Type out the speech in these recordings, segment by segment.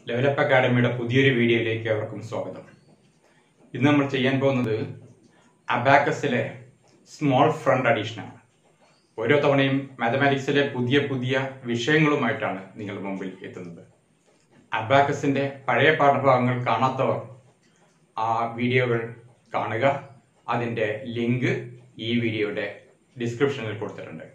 Develop അക്കാഡമിയുടെ പുതിയൊരു വീഡിയോയിലേക്ക് അവർക്കും സ്വാഗതം ഇന്ന് നമ്മൾ ചെയ്യാൻ പോകുന്നത് അബാക്കസിലെ സ്മോൾ ഫ്രണ്ട് അഡീഷനാണ് ഓരോ തവണയും മാത്തമാറ്റിക്സിലെ പുതിയ പുതിയ വിഷയങ്ങളുമായിട്ടാണ് നിങ്ങളുടെ മുമ്പിൽ എത്തുന്നത് അബാക്കസിന്റെ പഴയ പാഠഭാഗങ്ങൾ കാണാത്തവർ ആ വീഡിയോകൾ കാണുക അതിന്റെ ലിങ്ക് ഈ വീഡിയോയുടെ ഡിസ്ക്രിപ്ഷനിൽ കൊടുത്തിട്ടുണ്ട്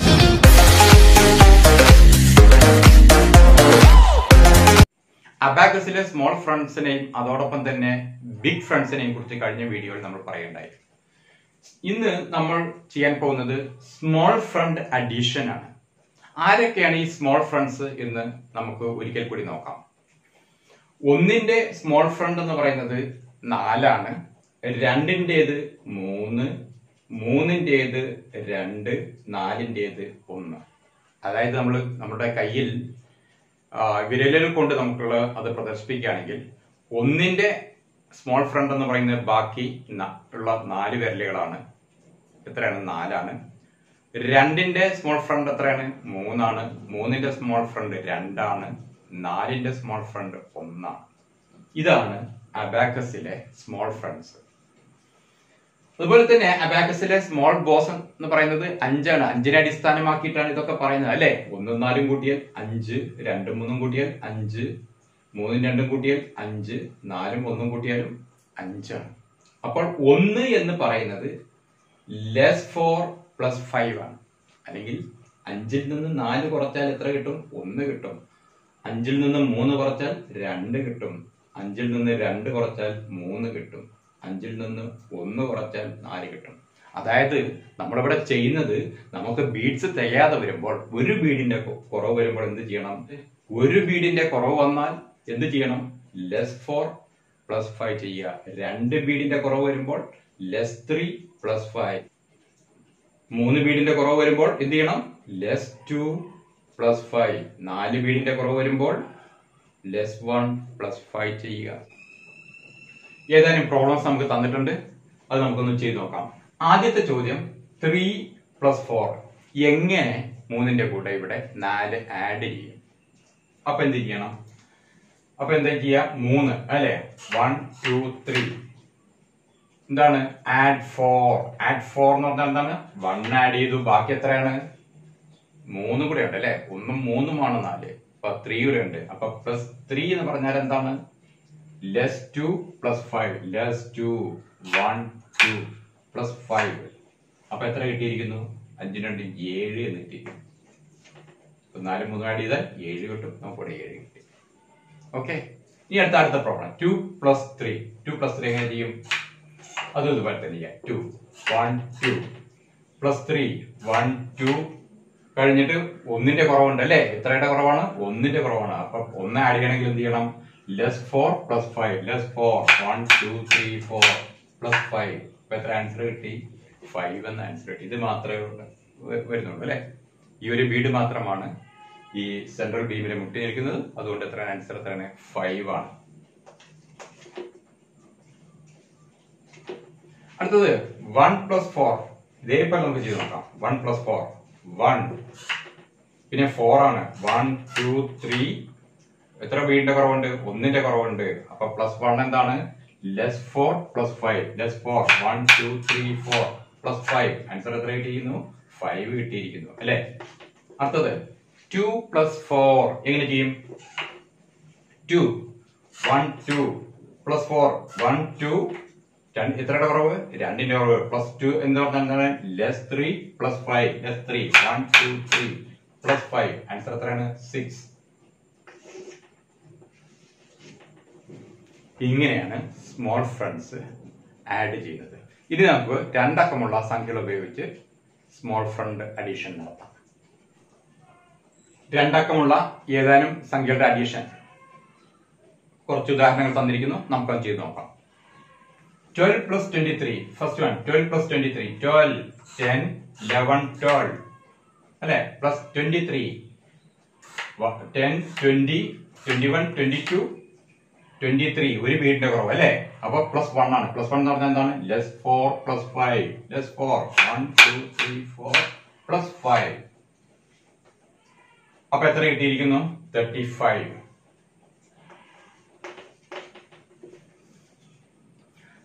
അബാക്കസിലെ സ്മോൾ ഫ്രണ്ട്സിനെയും അതോടൊപ്പം തന്നെ ബിഗ് ഫ്രണ്ട്സിനെയും കുറിച്ച് കഴിഞ്ഞ വീഡിയോയിൽ നമ്മൾ പറയുണ്ടായി ഇന്ന് നമ്മൾ ചെയ്യാൻ പോകുന്നത് സ്മോൾ ഫ്രണ്ട് അഡീഷൻ ആണ് ആരൊക്കെയാണ് ഈ സ്മോൾ ഫ്രണ്ട്സ് എന്ന് നമുക്ക് ഒരിക്കൽ കൂടി നോക്കാം ഒന്നിന്റെ സ്മോൾ ഫ്രണ്ട് എന്ന് പറയുന്നത് നാലാണ് രണ്ടിൻ്റെത് മൂന്ന് മൂന്നിൻ്റെത് രണ്ട് നാലിൻ്റെത് ഒന്ന് അതായത് നമ്മൾ നമ്മുടെ കയ്യിൽ ആ, വിരലുകൾ കൊണ്ട് നമുക്കുള്ള അത് പ്രദർശിപ്പിക്കുകയാണെങ്കിൽ ഒന്നിന്റെ സ്മോൾ ഫ്രണ്ട് എന്ന് പറയുന്നത് ബാക്കി ന- ഉള്ള നാല് വിരലുകളാണ് എത്രയാണ് നാലാണ് രണ്ടിന്റെ സ്മോൾ ഫ്രണ്ട് എത്രയാണ് മൂന്നാണ് മൂന്നിന്റെ സ്മോൾ ഫ്രണ്ട് രണ്ടാണ് നാലിന്റെ സ്മോൾ ഫ്രണ്ട് ഒന്നാണ് ഇതാണ് അബാക്കസിലെ സ്മോൾ ഫ്രണ്ട്സ് അതുപോലെ തന്നെ അബാക്കസിലെ സ്മോൾ ബോസ് എന്ന് പറയുന്നത് അഞ്ചാണ് അഞ്ചിനെ അടിസ്ഥാനമാക്കിയിട്ടാണ് ഇതൊക്കെ പറയുന്നത് അല്ലെ ഒന്നും നാലും കൂട്ടിയാൽ അഞ്ച് രണ്ടും മൂന്നും കൂട്ടിയാൽ അഞ്ച് മൂന്നും രണ്ടും കൂട്ടിയാൽ അഞ്ച് നാലും ഒന്നും കൂട്ടിയാലും അഞ്ചാണ് അപ്പോൾ ഒന്ന് എന്ന് പറയുന്നത് ലെസ് ഫോർ പ്ലസ് ഫൈവ് ആണ് അല്ലെങ്കിൽ അഞ്ചിൽ നിന്ന് നാല് കുറച്ചാൽ എത്ര കിട്ടും ഒന്ന് കിട്ടും അഞ്ചിൽ നിന്ന് മൂന്ന് കുറച്ചാൽ രണ്ട് കിട്ടും അഞ്ചിൽ നിന്ന് രണ്ട് കുറച്ചാൽ മൂന്ന് കിട്ടും അഞ്ചിൽ നിന്ന് ഒന്ന് കുറച്ചാൽ നാല് കിട്ടും അതായത് നമ്മളിവിടെ ചെയ്യുന്നത് നമുക്ക് ബീഡ്സ് തികയാതെ വരുമ്പോൾ ഒരു ബീഡിന്റെ കൊ- കുറവ് വരുമ്പോൾ എന്ത് ചെയ്യണം ഒരു ബീഡിന്റെ കുറവ് വന്നാൽ എന്ത് ചെയ്യണം ലെസ് ഫോർ പ്ലസ് ഫൈവ് ചെയ്യുക രണ്ട് ബീഡിന്റെ കുറവ് വരുമ്പോൾ ലെസ് ത്രീ പ്ലസ് ഫൈവ് മൂന്ന് ബീഡിന്റെ കുറവ് വരുമ്പോൾ എന്ത് ചെയ്യണം ലെസ് ടു പ്ലസ് ഫൈവ് നാല് ബീഡിന്റെ കുറവ് വരുമ്പോൾ ലെസ് വൺ പ്ലസ് ഫൈവ് ചെയ്യുക ഏതാനും പ്രോബ്ലംസ് നമുക്ക് തന്നിട്ടുണ്ട് അത് നമുക്കൊന്ന് ചെയ്ത് നോക്കാം ആദ്യത്തെ ചോദ്യം ത്രീ പ്ലസ് ഫോർ എങ്ങനെ മൂന്നിന്റെ കൂടെ ഇവിടെ നാല് ആഡ് ചെയ്യും അപ്പൊ എന്ത് ചെയ്യണം അപ്പൊ എന്താ ചെയ്യാ മൂന്ന് അല്ലെ വൺ ടു ത്രീ എന്താണ് ആഡ് ഫോർ ആഡ് ഫോർ എന്ന് പറഞ്ഞാൽ എന്താണ് വൺ ആഡ് ചെയ്തു ബാക്കി എത്രയാണ് മൂന്ന് കൂടെ ഉണ്ട് അല്ലെ ഒന്നും മൂന്നുമാണ് നാല് അപ്പൊ ത്രീ കൂടെ ഉണ്ട് അപ്പൊ പ്ലസ് ത്രീ എന്ന് പറഞ്ഞാൽ എന്താണ് less two plus five less two one two plus five അപ്പൊ എത്ര കിട്ടിയിരിക്കുന്നു അഞ്ചിന് രണ്ട് ഏഴ് എന്ന് കിട്ടിയിരിക്കുന്നു അപ്പൊ നാല് മൂന്ന് ആഡ് ചെയ്താൽ ഏഴ് കിട്ടും നമുക്കിവിടെ ഏഴ് കിട്ടി ഓക്കെ ഇനി അടുത്ത അടുത്ത problem two plus three two plus three എങ്ങനെ ചെയ്യും അതും ഇതുപോലെ തന്നെ ചെയ്യാം two one two plus three one two കഴിഞ്ഞിട്ട് ഒന്നിന്റെ കുറവുണ്ട് അല്ലേ എത്രയുടെ കുറവാണ് ഒന്നിന്റെ കുറവാണ് അപ്പൊ ഒന്ന് ആഡ് ചെയ്യണമെങ്കിൽ എന്ത് ചെയ്യണം less four plus five less four one two three four plus five അപ്പൊ എത്ര ആൻസർ കിട്ടി ഫൈവ് എന്ന ആൻസർ കിട്ടി ഇത് മാത്രമേ ഉള്ളൂ- വ- വരുന്നുള്ളൂ അല്ലെ ഈ ഒരു ബീഡ് മാത്രമാണ് ഈ സെൻട്രൽ ബീമിലെ മുട്ടി നിൽക്കുന്നത് അതുകൊണ്ട് എത്ര ആൻസർ എത്രയാണ് ഫൈവ് ആണ് അടുത്തത് വൺ പ്ലസ് ഫോർ ഇതേപോലെ നമുക്ക് ചെയ്ത് നോക്കാം വൺ പ്ലസ് ഫോർ വൺ പിന്നെ ഫോർ ആണ് വൺ ടു ത്രീ എത്ര വീടിന്റെ കുറവുണ്ട് ഒന്നിന്റെ കുറവുണ്ട് അപ്പൊ പ്ലസ് വൺ എന്താണ് less four plus five less four one two three four plus five answer എത്ര കിട്ടിയിരിക്കുന്നു ഫൈവ് കിട്ടിയിരിക്കുന്നു അല്ലെ അടുത്തത് ടു പ്ലസ് ഫോർ എങ്ങനെ ചെയ്യും two one two plus four one two എത്രയുടെ കുറവ് രണ്ടിന്റെ കുറവ് പ്ലസ് ടു എന്ന് പറഞ്ഞാൽ എന്താണ് less three plus five less three one two three plus five answer എത്രയാണ് സിക്സ് ഇങ്ങനെയാണ് സ്മോൾ ഫ്രണ്ട്സ് ആഡ് ചെയ്യുന്നത് ഇനി നമുക്ക് രണ്ടക്കമുള്ള സംഖ്യകൾ ഉപയോഗിച്ച് സ്മോൾ ഫ്രണ്ട് അഡീഷൻ നടത്താം രണ്ടക്കമുള്ള ഏതാനും സംഖ്യകളുടെ അഡീഷൻ കുറച്ച് ഉദാഹരണങ്ങൾ തന്നിരിക്കുന്നു നമുക്കത് ചെയ്ത് നോക്കാം twelve plus twenty three first one twelve plus twenty three twelve ten eleven twelve അല്ലെ plus twenty three ten twenty twenty one twenty two twenty three ഒരു വീടിന്റെ കുറവ് അല്ലെ അപ്പൊ പ്ലസ് വൺ ആണ് പ്ലസ് വൺ എന്ന് പറഞ്ഞാൽ എന്താണ് less four plus five less four one two three four plus five അപ്പൊ എത്ര കിട്ടിയിരിക്കുന്നു തേർട്ടി ഫൈവ്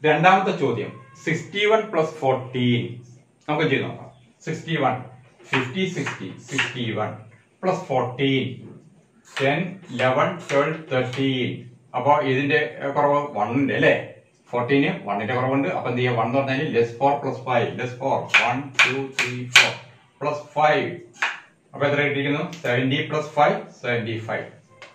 രണ്ടാമത്തെ ചോദ്യം സിക്സ്റ്റി വൺ പ്ലസ് ഫോർട്ടീൻ നമുക്ക് ചെയ്ത് നോക്കാം sixty one fifty sixty sixty one plus fourteen ten eleven twelve thirteen അപ്പോൾ ഇതിന്റെ ഏഹ്, കുറവ് വണ്ണിന്റെ അല്ലേ ഫോർട്ടീന് വണ്ണിന്റെ കുറവുണ്ട് അപ്പൊ എന്ത് ചെയ്യാം വൺ എന്ന് പറഞ്ഞാൽ less four plus five less four one two three four plus five അപ്പൊ എത്ര കിട്ടിയിരിക്കുന്നു seventy plus five seventy five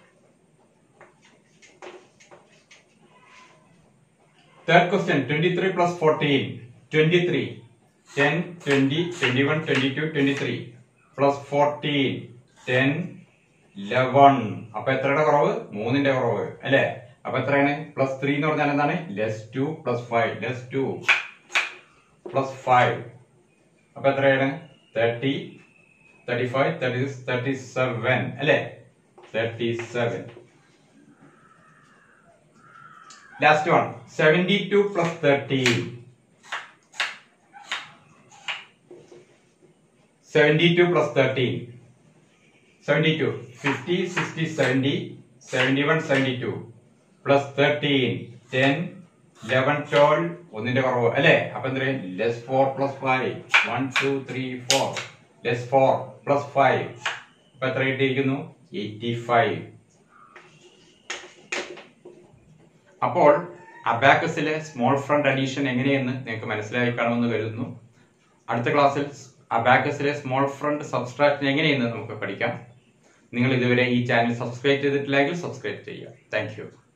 Third question 23 plus 14. 23. 10, 20, 21, 22, 23. Plus 14. 10, 11. അപ്പൊ എത്രയുടെ കുറവ് മൂന്നിന്റെ കുറവ് അല്ലേ അപ്പൊ എത്രയാണ് പ്ലസ് ത്രീ എന്ന് പറഞ്ഞാൽ എന്താണ് less two plus five less two plus five അപ്പൊ എത്രയാണ് thirty thirty five thirty six thirty seven അല്ലേ thirty seven Last one, 72 plus 13. 72 plus 13. 72. 50, 60, 70, 71, 72. Plus 13. 10, 11, 12. ഒന്നിന്റെ കുറവ് അല്ലേ അപ്പൊ എന്ത് less four plus five one two three four less four plus five അപ്പൊ എത്ര കിട്ടിയിരിക്കുന്നു എയ്റ്റി ഫൈവ് അപ്പോൾ അബാക്കസിലെ സ്മോൾ ഫ്രണ്ട് അഡീഷൻ എങ്ങനെയെന്ന് നിങ്ങൾക്ക് മനസ്സിലായി കാണുമെന്ന് കരുതുന്നു അടുത്ത ക്ലാസ്സിൽ അബാക്കസിലെ സ്മോൾ ഫ്രണ്ട് സബ്സ്ട്രാക്ഷൻ എങ്ങനെയെന്ന് നമുക്ക് പഠിക്കാം നിങ്ങൾ ഇതുവരെ ഈ ചാനൽ സബ്സ്ക്രൈബ് ചെയ്തിട്ടില്ലെങ്കിൽ സബ്സ്ക്രൈബ് ചെയ്യുക താങ്ക്